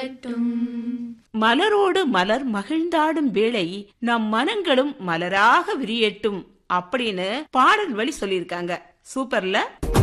மலரட்டும் மலரோடு மலர் மகிழ்ந்தாடும் வேளை நம் மனங்களும் மலராக விரியட்டும் அப்படின்னு பாடல் வழி சொல்லியிருக்காங்க சூப்பர்ல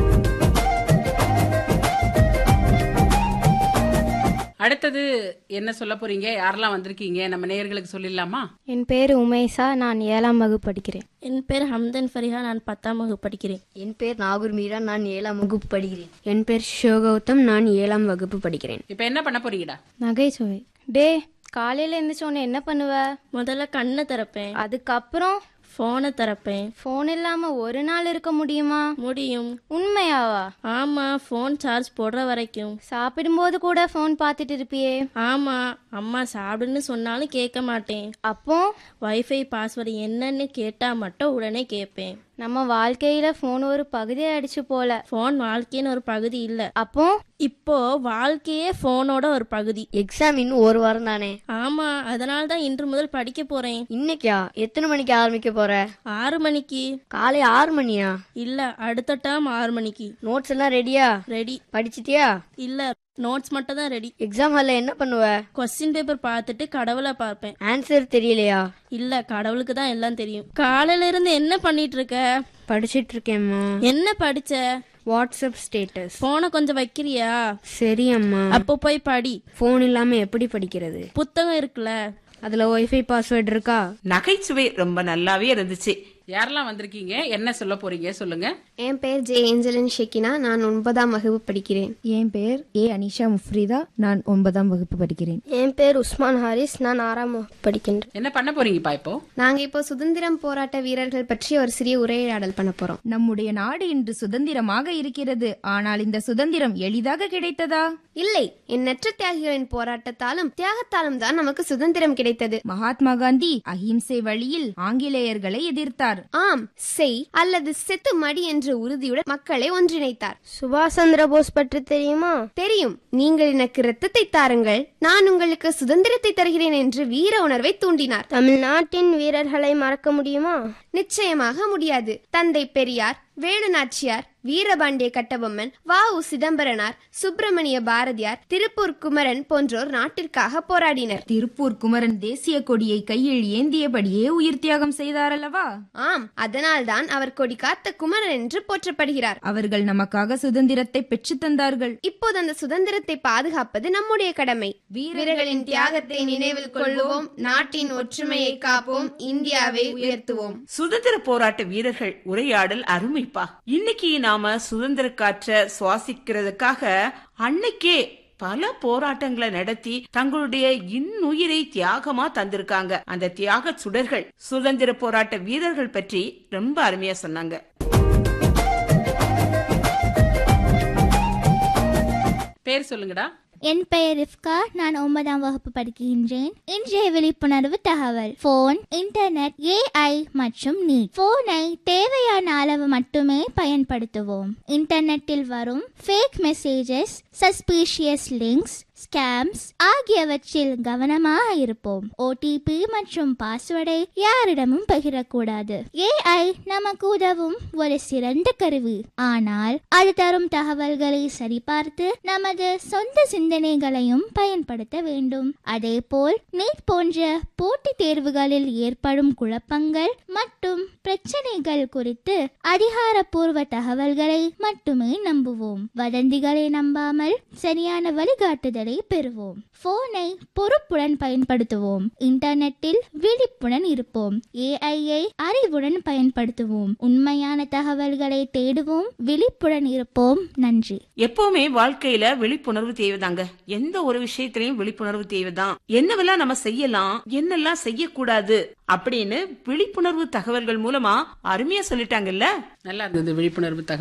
அடுத்தது என்ன சொல்ல போறீங்க யாரெல்லாம் வந்திருக்கீங்க நம்ம நேயர்களுக்கு சொல்லிடலாமா என் பேர் உமேஷா நான் ஏழாம் வகுப்பு படிக்கிறேன் என் பேர் ஹம்தன் ஃபரிஹா நான் பத்தாம் வகுப்பு படிக்கிறேன் என் பேர் நாகூர் மீரா நான் ஏழாம் வகுப்பு படிக்கிறேன் என் பேர் சிவகௌதம் நான் ஏழாம் வகுப்பு படிக்கிறேன் இப்ப என்ன பண்ண போறீங்கடா நகைச்சுவை டே காலையில எந்திரிச்ச உடனே என்ன பண்ணுவ முதல்ல கண்ணை திறப்பேன் அதுக்கப்புறம் ஃபோனை திறப்பேன் ஃபோன் இல்லாம ஒரு நாள் இருக்க முடியுமா முடியும் உண்மையாவா ஆமா ஃபோன் சார்ஜ் போடுற வரைக்கும் சாப்பிடும்போது கூட ஃபோன் பார்த்துட்டு இருப்பியே ஆமா அம்மா சாப்பிடுன்னு சொன்னாலும் கேட்க மாட்டேன் அப்போ வைஃபை பாஸ்வேர்டு என்னன்னு கேட்டா மட்டும் உடனே கேட்பேன் நம்ம வாழ்க்கையில ஃபோன் ஒரு பகுதி ஆயிடுச்சு போல ஃபோன் வாழ்க்கைன்னு ஒரு பகுதி இல்ல அப்போ இப்போ வாழ்க்கையே ஃபோனோட ஒரு பகுதி எக்ஸாம் இன்னும் ஒரு வாரம் தானே ஆமா அதனால தான் இன்று முதல் படிக்க போறேன் இன்னைக்கா எத்தனை மணிக்கு ஆரம்பிக்க போற ஆறு மணிக்கு காலை ஆறு மணியா இல்ல அடுத்த டேர்ம் ஆறு மணிக்கு நோட்ஸ் எல்லாம் ரெடியா ரெடி படிச்சிட்டியா இல்ல நோட்ஸ் மட்டும் தான் ரெடி எக்ஸாம் ஹால்ல என்ன பண்ணுவ கொஸ்டின் பேப்பர் பார்த்துட்டு கடவுளை பார்ப்பேன் ஆன்சர் தெரியலையா இல்ல கடவுளுக்கு தான் எல்லாம் தெரியும் காலையில இருந்து என்ன பண்ணிட்டு இருக்க படிச்சிட்டு இருக்கேம்மா என்ன படிச்ச வாட்ஸ்அப் ஸ்டேட்டஸ் போனை கொஞ்சம் வைக்கிறியா சரி அம்மா அப்போ போய் படி ஃபோன் இல்லாம எப்படி படிக்கிறது புத்தகம் இருக்குல்ல அதுல ஒய்ஃபை பாஸ்வேர்டு இருக்கா நகைச்சுவை ரொம்ப நல்லாவே இருந்துச்சு யாரெல்லாம் வந்திருக்கீங்க என்ன சொல்ல போறீங்க சொல்லுங்க என் பேர் ஜே ஏஞ்சலின் ஷெக்கினா நான் ஒன்பதாம் வகுப்பு படிக்கிறேன் என் பெயர் ஏ அனிஷா முஃப்ரிதா நான் ஒன்பதாம் வகுப்பு படிக்கிறேன் என் பேர் உஸ்மான் ஹாரிஸ் நான் ஆறாம் வகுப்பு படிக்கின்றேன் என்ன பண்ண போறீங்கப்பா இப்போ நாங்க இப்போ சுதந்திரம் போராட்ட வீரர்கள் பற்றி ஒரு சிறிய உரையாடல் பண்ண போறோம் நம்முடைய நாடு இன்று சுதந்திரமாக இருக்கிறது ஆனால் இந்த சுதந்திரம் எளிதாக கிடைத்ததா இல்லை எண்ணற்ற தியாகிகளின் போராட்டத்தாலும் தியாகத்தாலும் தான் நமக்கு சுதந்திரம் கிடைத்தது மகாத்மா காந்தி அஹிம்சை வழியில் ஆங்கிலேயர்களை எதிர்த்தார் ஆம் செய் அல்லது செத்து மடி என்ற உறுதியுடன் மக்களை ஒன்றிணைத்தார் சுபாஷ் சந்திர போஸ் பற்றி தெரியுமா தெரியும் நீங்கள் எனக்கு இரத்தத்தை தாருங்கள் நான் உங்களுக்கு சுதந்திரத்தை தருகிறேன் என்று வீர உணர்வை தூண்டினார் தமிழ்நாட்டின் வீரர்களை மறக்க முடியுமா நிச்சயமாக முடியாது தந்தை பெரியார் வேணு நாச்சியார் வீரபாண்டிய கட்டபொம்மன் வ உ சிதம்பரனார் சுப்பிரமணிய பாரதியார் திருப்பூர் குமரன் போன்றோர் நாட்டிற்காக போராடினர் திருப்பூர் குமரன் தேசிய கொடியை கையில் ஏந்தியபடியே உயிர் தியாகம் செய்தாரல்லவா ஆம் அதனால்தான் அவர் கொடி காத்த குமரன் என்று போற்றப்படுகிறார் அவர்கள் நமக்காக சுதந்திரத்தை பெற்றுத் தந்தார்கள் இப்போது அந்த சுதந்திரத்தை பாதுகாப்பது நம்முடைய கடமை வீரர்களின் தியாகத்தை நினைவில் கொள்ளுவோம் நாட்டின் ஒற்றுமையை காப்போம் இந்தியாவை உயர்த்துவோம் சுதந்திர போராட்ட வீரர்கள் உரையாடல் அருமைப்பா இன்னைக்கு நாம சுதந்திர காற்ற சுவாசிக்கிறதுக்காக அன்னைக்கே பல போராட்டங்களை நடத்தி தங்களுடைய இன்னுயிரை தியாகமா தந்திருக்காங்க அந்த தியாக சுடர்கள் சுதந்திர போராட்ட வீரர்கள் பற்றி ரொம்ப அருமையா சொன்னாங்க பேர் சொல்லுங்கடா என் பெயர் ரிஃப்கா நான் ஒன்பதாம் வகுப்பு படிக்கின்றேன் இன்றைய விழிப்புணர்வு தகவல் போன் இன்டர்நெட் ஏஐ மற்றும் நீட் போனை தேவையான அளவு மட்டுமே பயன்படுத்துவோம் இன்டர்நெட்டில் வரும் fake messages suspicious links scams ஆகியவற்றில் கவனமாக இருப்போம் ஓடிபி மற்றும் பாஸ்வேர்டை யாரிடமும் பகிரக்கூடாது ஏஐ நமக்கு உதவும் ஒரு சிறந்த கருவி ஆனால் அது தரும் தகவல்களை சரிபார்த்து நமது சொந்த சிந்தனைகளையும் பயன்படுத்த வேண்டும் அதேபோல் நீட் போன்ற போட்டித் தேர்வுகளில் ஏற்படும் குழப்பங்கள் மற்றும் பிரச்சனைகள் குறித்து அதிகாரப்பூர்வ தகவல்களை மட்டுமே நம்புவோம் வதந்திகளை நம்பாமல் சரியான வழிகாட்டுதலை பெறுவோம் போனை பொறுப்புடன் பயன்படுத்துவோம் இன்டர்நெட்டில் விழிப்புடன் இருப்போம் ஏஐயை அறிவுடன் பயன்படுத்துவோம் உண்மையான தகவல்களை தேடுவோம் விழிப்புடன் இருப்போம் நன்றி எப்பவுமே வாழ்க்கையில விழிப்புணர்வு தேவைதாங்க எந்த ஒரு விஷயத்திலையும் விழிப்புணர்வு தேவைதான் என்னவெல்லாம் நம்ம செய்யலாம் என்னெல்லாம் செய்யக்கூடாது அப்படின்னு விழிப்புணர்வு தகவல்கள் மூலமா அருமையா சொல்லிட்டாங்கல்ல நல்லா இருந்தது விழிப்புணர்வு தகவல்